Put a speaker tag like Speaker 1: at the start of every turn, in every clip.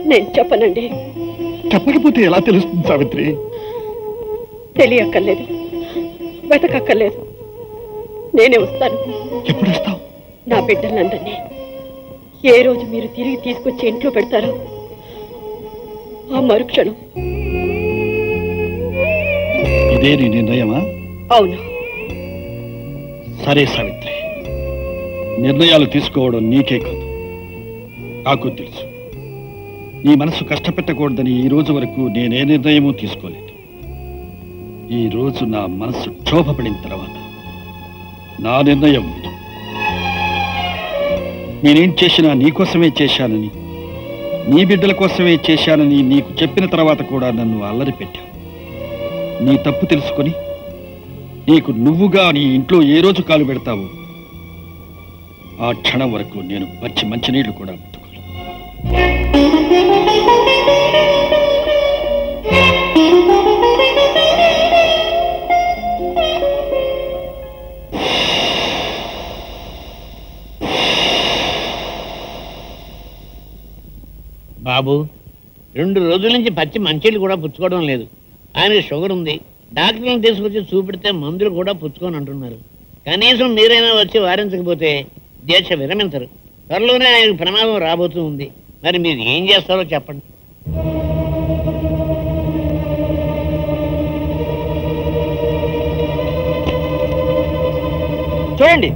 Speaker 1: నేను చెప్పనండి
Speaker 2: చెప్పకపోతే ఎలా తెలుస్తుంది సావిత్రి
Speaker 1: తెలియక్కర్లేదు వెతకక్కర్లేదు నేనే వస్తాను
Speaker 2: ఎప్పుడు వస్తావు
Speaker 1: నా బిడ్డలందరినీ ఏ రోజు మీరు తిరిగి తీసుకొచ్చి ఇంట్లో పెడతారో ఆ మరుక్షణం
Speaker 2: ఇదే నీ నిర్ణయమా
Speaker 1: అవును
Speaker 2: సరే సావిత్రి నిర్ణయాలు తీసుకోవడం నీకే కాదు నాకు తెలుసు నీ మనసు కష్టపెట్టకూడదని ఈ రోజు వరకు నేనే నిర్ణయమూ తీసుకోలేదు ఈ రోజు నా మనసు క్షోభపడిన తర్వాత నా నిర్ణయం ఇది. నేనేం చేసినా నీకోసమే చేశానని నీ బిడ్డల కోసమే చేశానని నీకు చెప్పిన తర్వాత కూడా నన్ను అల్లరి పెట్టావు నీ తప్పు తెలుసుకొని నీకు నువ్వుగా నీ ఇంట్లో ఏ రోజు కాలు పెడతావు ఆ క్షణం వరకు నేను పచ్చి మంచినీళ్లు కూడా ముట్టుకోను
Speaker 3: బాబు రెండు రోజుల నుంచి పచ్చి మంచిళ్ళు కూడా పుచ్చుకోవడం లేదు ఆయనకి షుగర్ ఉంది డాక్టర్లను తీసుకొచ్చి చూపెడితే మందులు కూడా పుచ్చుకొని అంటున్నారు కనీసం మీరైనా వచ్చి వారించకపోతే దీక్ష విరమించరు త్వరలోనే ఆయనకు ప్రమాదం రాబోతూ ఉంది మరి మీరు ఏం చేస్తారో చెప్పండి
Speaker 4: చూడండి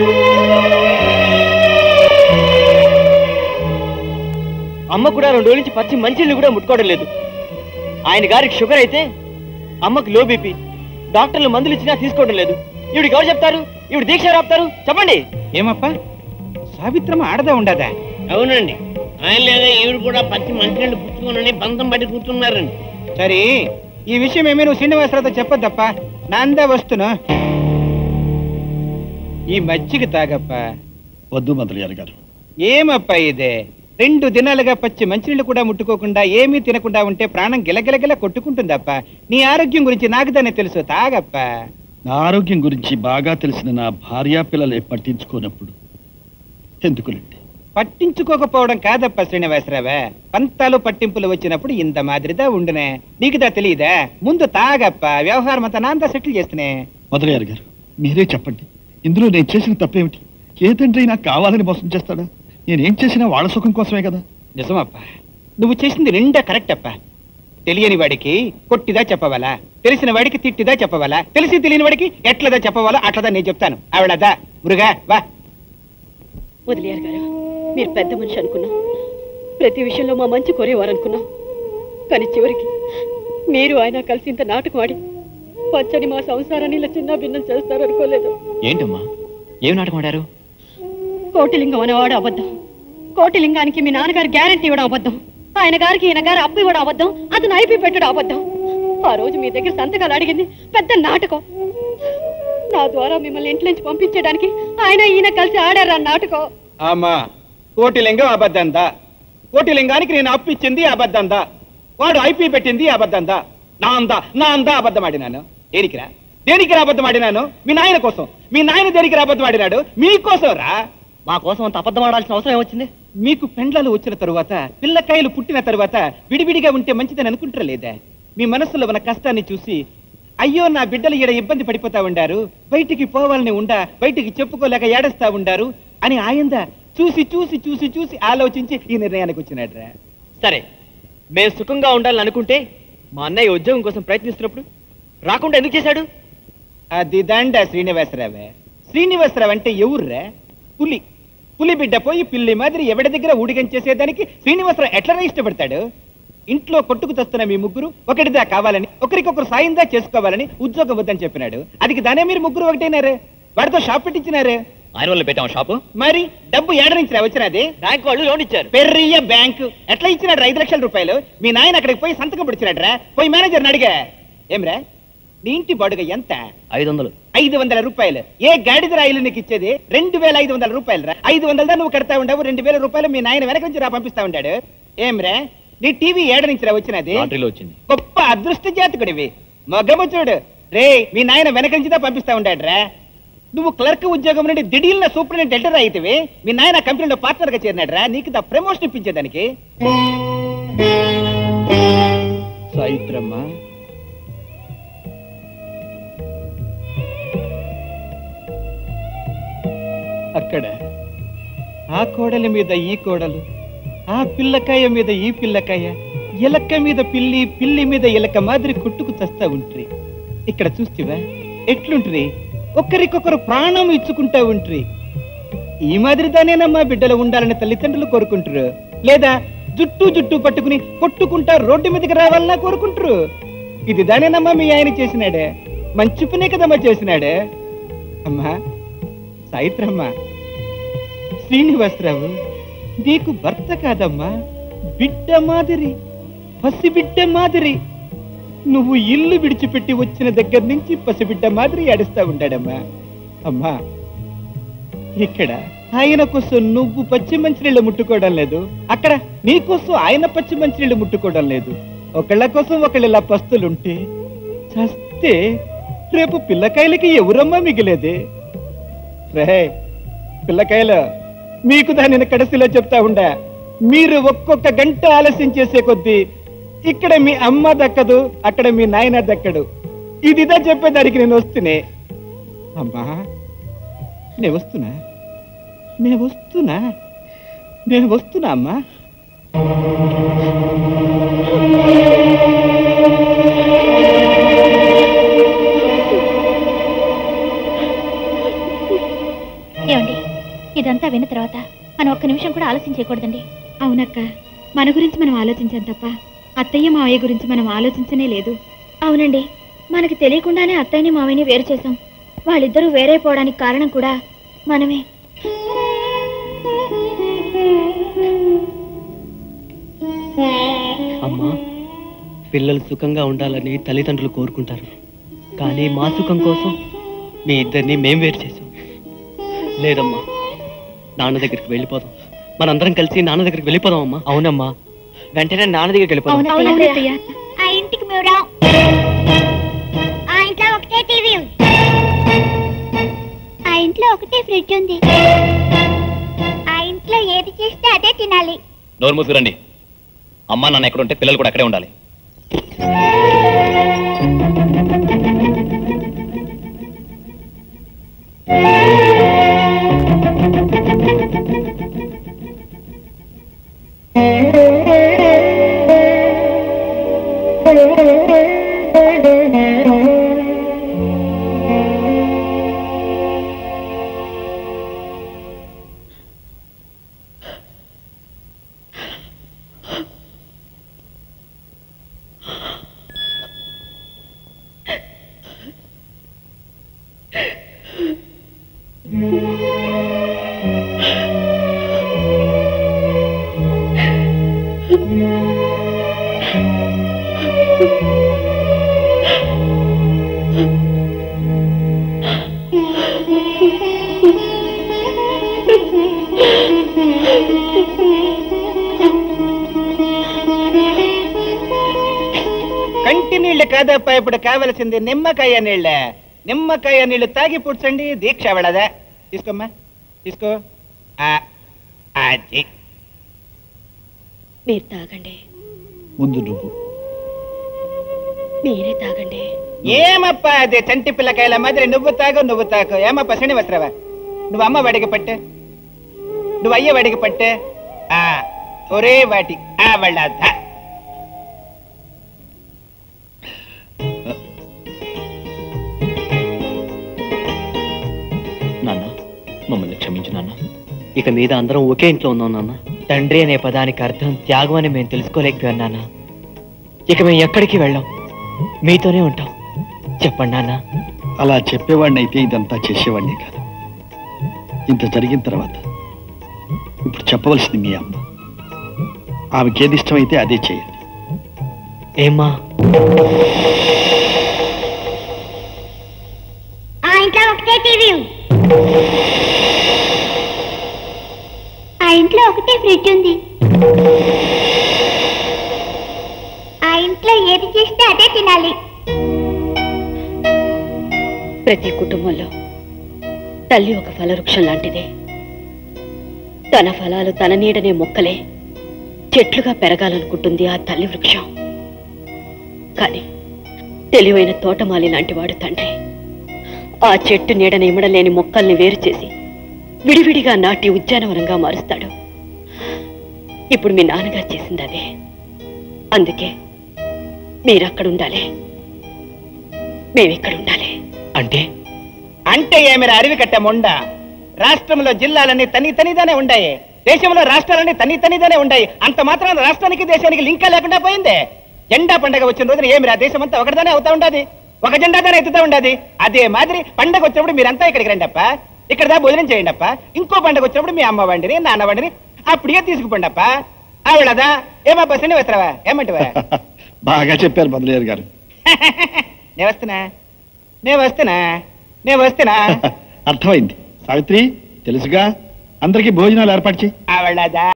Speaker 4: అమ్మ కూడా రెండు రోజుల నుంచి పచ్చి మంచిళ్ళు కూడా ముట్టుకోవడం లేదు ఆయన గారికి షుగర్ అయితే అమ్మకు లో బీపీ డాక్టర్లు మందులు ఇచ్చినా తీసుకోవడం లేదు ఈవిడికి ఎవరు చెప్తారు ఈవిడ దీక్ష రాపుతారు చెప్పండి
Speaker 5: ఏమప్పా సావిత్రమ ఆడదా ఉండదా
Speaker 3: అవునండి ఆయన లేదా ఈవిడ కూడా పచ్చి మంచినీళ్ళు పుచ్చుకోనని బంధం పట్టి కూర్చున్నారండి
Speaker 5: సరే ఈ విషయం ఏమీ నువ్వు శ్రీనివాసరావుతో చెప్పొద్దప్ప నాందా వస్తున్నా ఈ మజ్జిగ తాగప్పా
Speaker 2: వద్దు మంత్రియారు గారు
Speaker 5: ఏమప్పా ఇదే రెండు దినాలుగా పచ్చి మంచినీళ్ళు కూడా ముట్టుకోకుండా ఏమీ తినకుండా ఉంటే ప్రాణం గిలగిలగిల కొట్టుకుంటుందప్ప నీ ఆరోగ్యం గురించి నాకు దాన్ని తెలుసు తాగప్పా
Speaker 2: నా ఆరోగ్యం గురించి బాగా తెలిసిన నా భార్యా పిల్లలే పట్టించుకోనప్పుడు ఎందుకులేండి
Speaker 5: పట్టించుకోకపోవడం కాదప్ప శ్రీనివాసరావే పంతాలు పట్టింపులు వచ్చినప్పుడు ఇంత మాదిరిదా ఉండునే నీకుదా తెలియదా ముందు తాగప్ప వ్యవహారం అంతా నాంతా సెటిల్ చేస్తునే
Speaker 2: మొదలయ్యారు గారు మీరే చెప్పండి ఇందులో నేను చేసిన తప్పేమిటి ఏ తండ్రి నాకు కావాలని మోసం చేస్తాడా నేనేం చేసినా వాళ్ళ సుఖం కోసమే కదా
Speaker 5: నిజమప్ప నువ్వు చేసింది నిండా కరెక్ట్ అప్ప తెలియని వాడికి కొట్టిదా చెప్పవాలా తెలిసిన వాడికి తిట్టిదా చెప్పవాలా తెలిసి తెలియని వాడికి ఎట్లదా చెప్పవాలా అట్లదా నేను చెప్తాను ఆవిడదా మురుగా వా
Speaker 1: వదిలేరు గారు మీరు పెద్ద మనిషి అనుకున్నాం ప్రతి విషయంలో మా మంచి కోరేవారు అనుకున్నాం కానీ చివరికి మీరు ఆయన కలిసి ఇంత నాటకం ఆడి పచ్చని మా సంసారాన్ని ఇలా చిన్న భిన్నం చేస్తారు అనుకోలేదు
Speaker 4: ఏంటమ్మా ఏం నాటకం ఆడారు
Speaker 1: కోటిలింగం అనేవాడు అబద్ధం కోటిలింగానికి మీ నాన్నగారు గ్యారెంటీ ఇవ్వడం అబద్ధం ఆయన గారికి ఈయన గారు అప్పు ఇవ్వడం అబద్ధం అతను ఐపీ పెట్టడం అబద్ధం ఆ రోజు మీ దగ్గర సంతకాలు అడిగింది పెద్ద నాటకం నా ద్వారా మిమ్మల్ని ఇంట్లో నుంచి పంపించడానికి ఆయన ఈయన కలిసి ఆడారు ఆ నాటకం
Speaker 5: ఆమా కోటిలింగం అబద్ధందా కోటిలింగానికి నేను అప్పు ఇచ్చింది అబద్ధందా వాడు ఐపీ పెట్టింది అబద్ధందా నా అందా నా అందా అబద్ధం ఆడినాను దేనికిరా దేనికిరా అబద్ధం ఆడినాను మీ నాయన కోసం మీ నాయన దేనికి అబద్ధం ఆడినాడు మీకోసం రా
Speaker 4: మా కోసం అంత అబద్ధం ఆడాల్సిన అవసరం ఏమొచ్చింది
Speaker 5: మీకు పెండ్లాలు వచ్చిన తరువాత పిల్లకాయలు పుట్టిన తరువాత విడివిడిగా ఉంటే మంచిదని అనుకుంటారా లేదా మీ మనసులో ఉన్న కష్టాన్ని చూసి అయ్యో నా బిడ్డలు ఈడ ఇబ్బంది పడిపోతా ఉండారు బయటికి పోవాలని ఉండా బయటికి చెప్పుకోలేక ఏడస్తా ఉండారు అని ఆయందా చూసి చూసి చూసి చూసి ఆలోచించి ఈ నిర్ణయానికి వచ్చినాడ్రా
Speaker 4: సరే మేము సుఖంగా ఉండాలని అనుకుంటే మా అన్నయ్య ఉద్యోగం కోసం ప్రయత్నిస్తున్నప్పుడు రాకుండా ఎందుకు చేశాడు
Speaker 5: అది దండ శ్రీనివాసరావే శ్రీనివాసరావు అంటే ఎవర్రా పులి పులి బిడ్డ పోయి పిల్లి మాదిరి ఎవడి దగ్గర ఊడిగం చేసేదానికి శ్రీనివాసరావు ఎట్లనే ఇష్టపడతాడు ఇంట్లో కొట్టుకు తెస్తున్న మీ ముగ్గురు ఒకటిదా కావాలని ఒకరికొకరు సాయందా చేసుకోవాలని ఉద్యోగం వద్దని చెప్పినాడు అదికి దానే మీరు ముగ్గురు ఒకటైనారు వాడితో షాప్ పెట్టించినారు
Speaker 4: ఆయన వల్ల పెట్టాం షాపు
Speaker 5: మరి డబ్బు ఏడ నుంచి వచ్చినది
Speaker 4: బ్యాంక్ వాళ్ళు లోన్ ఇచ్చారు
Speaker 5: పెర్రియ బ్యాంకు ఎట్లా ఇచ్చినాడు ఐదు లక్షల రూపాయలు మీ నాయన అక్కడికి పోయి సంతకం పిడిచినాడ్రా పోయి మేనేజర్ని అడిగా ఏమ్రా నీ ఇంటి బాడుగ ఎంత
Speaker 4: ఐదు వందలు
Speaker 5: ఐదు వందల రూపాయలు ఏ గాడిద రాయిలు నీకు ఇచ్చేది రెండు వేల ఐదు వందల రూపాయలు రా ఐదు వందలదా నువ్వు కడతా ఉండవు రెండు వేల రూపాయలు మీ నాయన వెనక నుంచి రా పంపిస్తా ఉంటాడు ఏమ్రా నీ టీవీ ఏడ నుంచి రా వచ్చినది
Speaker 4: లాటరీలో వచ్చింది
Speaker 5: గొప్ప అదృష్ట జాతకుడివి మగము చూడు రే మీ నాయన వెనక నుంచి దా పంపిస్తా ఉంటాడు రా నువ్వు క్లర్క్ ఉద్యోగం నుండి దిడీల్న సూపరింటెండెంట్ ఎల్టర్ అయితేవి మీ నాయన కంపెనీలో పార్ట్నర్ గా చేరినాడ్రా నీకు దా ప్రమోషన్ ఇప్పించేదానికి సాయిత్రమ్మ అక్కడ ఆ కోడలి మీద ఈ కోడలు ఆ పిల్లకాయ మీద ఈ పిల్లకాయ ఎలక్క మీద పిల్లి పిల్లి మీద ఎలక మాదిరి కుట్టుకు చస్తా ఉంట్రి ఇక్కడ చూస్తివా ఎట్లుంట్రి ఒకరికొకరు ప్రాణం ఇచ్చుకుంటా ఉంట్రి ఈ మాదిరి దానేనమ్మా బిడ్డలు ఉండాలని తల్లిదండ్రులు కోరుకుంటారు లేదా జుట్టు జుట్టు పట్టుకుని కొట్టుకుంటా రోడ్డు మీదకి రావాలన్నా కోరుకుంటారు ఇది దానేనమ్మా మీ ఆయన చేసినాడే మంచి పనే కదమ్మా చేసినాడే అమ్మా సాయిత్రమ్మ శ్రీనివాసరావు నీకు భర్త కాదమ్మా బిడ్డ మాదిరి పసిబిడ్డ మాదిరి నువ్వు ఇల్లు విడిచిపెట్టి వచ్చిన దగ్గర నుంచి పసిబిడ్డ మాదిరి ఏడుస్తా ఉంటాడమ్మా అమ్మా ఇక్కడ ఆయన కోసం నువ్వు పచ్చి మంచినీళ్ళు ముట్టుకోవడం లేదు అక్కడ నీ కోసం ఆయన పచ్చి మంచినీళ్ళు ముట్టుకోవడం లేదు ఒకళ్ళ కోసం ఒకళ్ళు ఇలా పస్తులుంటే చస్తే రేపు పిల్లకాయలకి ఎవరమ్మా మిగిలేదే రే పిల్లకాయలు మీకు దానిని కడసిలో చెప్తా ఉండా మీరు ఒక్కొక్క గంట ఆలస్యం చేసే కొద్దీ ఇక్కడ మీ అమ్మ దక్కదు అక్కడ మీ నాయన దక్కడు ఇదిదా చెప్పేదానికి నేను వస్తూనే అమ్మా నేను వస్తున్నా నేను వస్తున్నా నేను వస్తున్నా అమ్మా
Speaker 6: ఏమండి ఇదంతా విన్న తర్వాత మనం ఒక్క నిమిషం కూడా ఆలోచన చేయకూడదండి అవునక్క మన గురించి మనం ఆలోచించాం తప్ప అత్తయ్య మావయ్య గురించి మనం ఆలోచించనే లేదు అవునండి మనకి తెలియకుండానే అత్తయ్యని మావయ్యని వేరు చేశాం వాళ్ళిద్దరూ వేరైపోవడానికి కారణం కూడా మనమే
Speaker 4: అమ్మా పిల్లలు సుఖంగా ఉండాలని తల్లిదండ్రులు కోరుకుంటారు కానీ మా సుఖం కోసం మీ ఇద్దరిని మేం వేరు చేసాం లేదమ్మా నాన్న దగ్గరికి వెళ్ళిపోదాం మనందరం కలిసి నాన్న దగ్గరికి వెళ్ళిపోదాం అమ్మా అవునమ్మా వెంటనే నాన్న దగ్గరికి వెళ్ళిపోదాం
Speaker 6: అవునత్తయ్య.
Speaker 7: ఆ ఇంటికి మేము రాం ఆ ఇంట్లో ఒకటే టీవీ ఉంది ఆ ఇంట్లో ఒకటే ఫ్రిడ్జ్ ఉంది ఆ ఇంట్లో ఏది చేస్తే అదే తినాలి
Speaker 8: నోరు మూసుకురండి అమ్మా నాన్న ఎక్కడ ఉంటే పిల్లలు కూడా అక్కడే ఉండాలి
Speaker 5: కంటి నీళ్లు కాదప్ప ఇప్పుడు కావలసింది నిమ్మకాయ నీళ్ళే నిమ్మకాయ నీళ్లు తాగి పుడ్చండి దీక్ష వెళ్ళదా తీసుకోమ్మా తీసుకో ఆ, అది
Speaker 1: మీరు తాగండి
Speaker 2: ముందు నువ్వు
Speaker 1: మీరే తాగండి
Speaker 5: ఏమప్పా అది చంటి పిల్లకాయల మాదిరి నువ్వు తాగు నువ్వు తాగు ఏమప్పా శ్రీనివాసరావా నువ్వు అమ్మ వాడికి పట్టే నువ్వు అయ్య వాడికి పట్టే ఆ ఒరే వాటి ఆ వెళ్ళ
Speaker 8: నాన్న మమ్మల్ని క్షమించు నాన్న
Speaker 4: ఇక మీద అందరం ఒకే ఇంట్లో ఉన్నాం నాన్న తండ్రి అనే పదానికి అర్థం త్యాగం అని మేము తెలుసుకోలేకపోయాం నాన్న ఇక మేము ఎక్కడికి వెళ్ళాం మీతోనే ఉంటాం చెప్పండి నాన్న
Speaker 2: అలా చెప్పేవాడిని అయితే ఇదంతా చేసేవాడిని కాదు ఇంత జరిగిన తర్వాత ఇప్పుడు చెప్పవలసింది మీ అమ్మ ఆమెకి ఏది ఇష్టమైతే అదే చేయండి
Speaker 4: ఏమ్మా
Speaker 7: ఆ ఇంట్లో ఒకటే టీవీ ఉంది ఆ ఇంట్లో ఒకటే ఫ్రిడ్జ్ ఉంది ఆ ఇంట్లో ఏది చేస్తే అదే తినాలి
Speaker 1: ప్రతి కుటుంబంలో తల్లి ఒక ఫలవృక్షం లాంటిదే తన ఫలాలు తన నీడనే మొక్కలే చెట్లుగా పెరగాలనుకుంటుంది ఆ తల్లి వృక్షం కానీ తెలివైన తోటమాలి లాంటివాడు తండ్రి ఆ చెట్టు నీడన ఇమడలేని మొక్కల్ని వేరు చేసి విడివిడిగా నాటి ఉద్యానవనంగా మారుస్తాడు ఇప్పుడు మీ నాన్నగారు చేసింది అదే అందుకే మీరక్కడ ఉండాలి మేమిక్కడ ఉండాలి
Speaker 8: అంటే
Speaker 5: అంటే ఏమిరా అరివి కట్ట మొండ రాష్ట్రంలో జిల్లాలన్నీ తని తనిదానే ఉండాయి దేశంలో రాష్ట్రాలన్నీ తని తనిదానే ఉండాయి అంత మాత్రం రాష్ట్రానికి దేశానికి లింకా లేకుండా పోయిందే జెండా పండగ వచ్చిన రోజున ఏమిరా దేశం అంతా ఒకటిదానే అవుతా ఉండాది ఒక జెండాదానే ఎత్తుతా ఉండాది అదే మాదిరి పండగ వచ్చినప్పుడు మీరంతా ఇక్కడికి రండి అప్ప ఇక్కడ దా భోజనం చేయండి అప్ప ఇంకో పండగ వచ్చినప్పుడు మీ అమ్మ వండిని నాన్న వండిని అప్పుడే తీసుకుపోండి అప్ప ఆవిడదా ఏమబ్బా శ్రీనివాసరావా ఏమంటివా
Speaker 2: బాగా చెప్పారు బదులయ్యారు గారు
Speaker 5: నే వస్తున్నా నే వస్తున్నా నే వస్తున్నా
Speaker 2: అర్థమైంది సావిత్రి తెలుసుగా అందరికీ భోజనాలు ఏర్పాటు చేయి
Speaker 5: ఆవిడదా